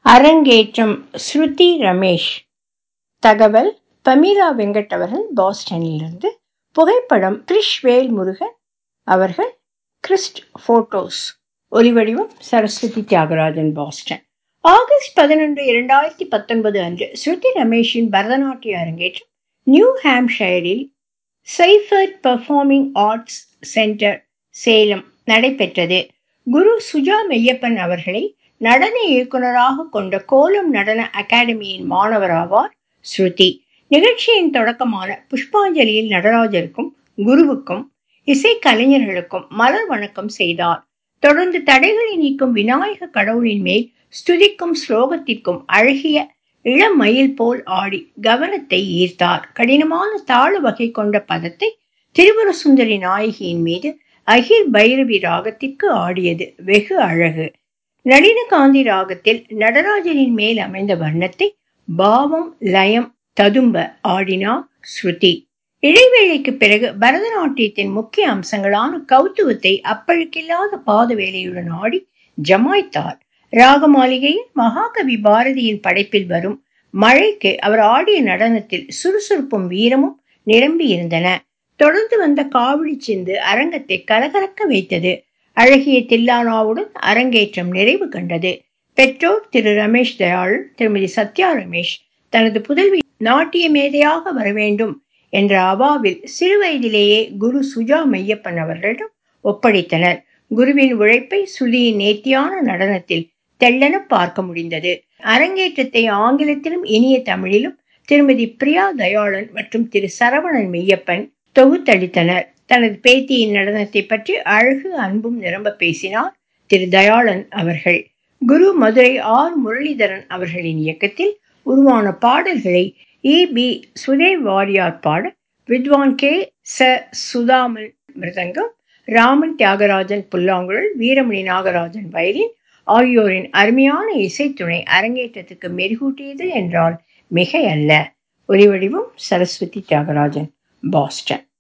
அரங்கேற்றம் ஸ்ருதி ரமேஷ் தகவல் பமீரா வெங்கட் அவர்கள் பாஸ்டனிலிருந்து புகைப்படம் கிரிஷ் வேல் முருகன் அவர்கள் கிறிஸ்ட் போட்டோஸ் ஒலிவடிவம் சரஸ்வதி தியாகராஜன் பாஸ்டன் ஆகஸ்ட் பதினொன்று இரண்டாயிரத்தி பத்தொன்பது அன்று ஸ்ருதி ரமேஷின் பரதநாட்டிய அரங்கேற்றம் நியூ ஹாம்ஷயரில் Seifert performing arts centre Salem நடைபெற்றது குரு சுஜா மெய்யப்பன் அவர்களை நடன இயக்குனராக கொண்ட கோலம் நடன அகாடமியின் மாணவராவார் ஸ்ருதி நிகழ்ச்சியின் தொடக்கமான புஷ்பாஞ்சலியில் நடராஜருக்கும் குருவுக்கும் இசை கலைஞர்களுக்கும் மலர் வணக்கம் செய்தார் தொடர்ந்து தடைகளை நீக்கும் விநாயக கடவுளின் மேல் ஸ்துதிக்கும் ஸ்லோகத்திற்கும் அழகிய இளமயில் போல் ஆடி கவனத்தை ஈர்த்தார் கடினமான தாள வகை கொண்ட பதத்தை திரிபுர சுந்தரி நாயகியின் மீது அகிர் பைரவி ராகத்திற்கு ஆடியது வெகு அழகு நளின காந்தி ராகத்தில் நடராஜரின் மேல் அமைந்த வர்ணத்தை பாவம் லயம் ததும்ப ஆடினார் ஸ்ருதி இடைவேளைக்கு பிறகு பரதநாட்டியத்தின் முக்கிய அம்சங்களான கௌத்துவத்தை அப்பழுக்கில்லாத பாத வேலையுடன் ஆடி ஜமாய்த்தார் ராக மாளிகையில் மகாகவி பாரதியின் படைப்பில் வரும் மழைக்கு அவர் ஆடிய நடனத்தில் சுறுசுறுப்பும் வீரமும் நிரம்பி இருந்தன தொடர்ந்து வந்த காவடி சிந்து அரங்கத்தை கலகலக்க வைத்தது அழகிய தில்லானாவுடன் அரங்கேற்றம் நிறைவு கண்டது பெற்றோர் திரு ரமேஷ் தயாளன் திருமதி சத்யா ரமேஷ் தனது புதல்வி நாட்டிய மேதையாக வர வேண்டும் என்ற அவாவில் சிறுவயதிலேயே குரு சுஜா மையப்பன் அவர்களிடம் ஒப்படைத்தனர் குருவின் உழைப்பை சுதியின் நேர்த்தியான நடனத்தில் தெள்ளென பார்க்க முடிந்தது அரங்கேற்றத்தை ஆங்கிலத்திலும் இனிய தமிழிலும் திருமதி பிரியா தயாளன் மற்றும் திரு சரவணன் மெய்யப்பன் தொகுத்தளித்தனர் தனது பேத்தியின் நடனத்தை பற்றி அழகு அன்பும் நிரம்ப பேசினார் திரு தயாளன் அவர்கள் குரு மதுரை ஆர் முரளிதரன் அவர்களின் இயக்கத்தில் உருவான பாடல்களை இ பி சுதேவ் வாரியார் பாட வித்வான் கே ச சுதாமன் மிருதங்கம் ராமன் தியாகராஜன் புல்லாங்குழல் வீரமணி நாகராஜன் வயலின் ஆகியோரின் அருமையான இசைத்துணை அரங்கேற்றத்துக்கு மெருகூட்டியது என்றால் மிகையல்ல ஒலிவடிவம் சரஸ்வதி தியாகராஜன் பாஸ்டன்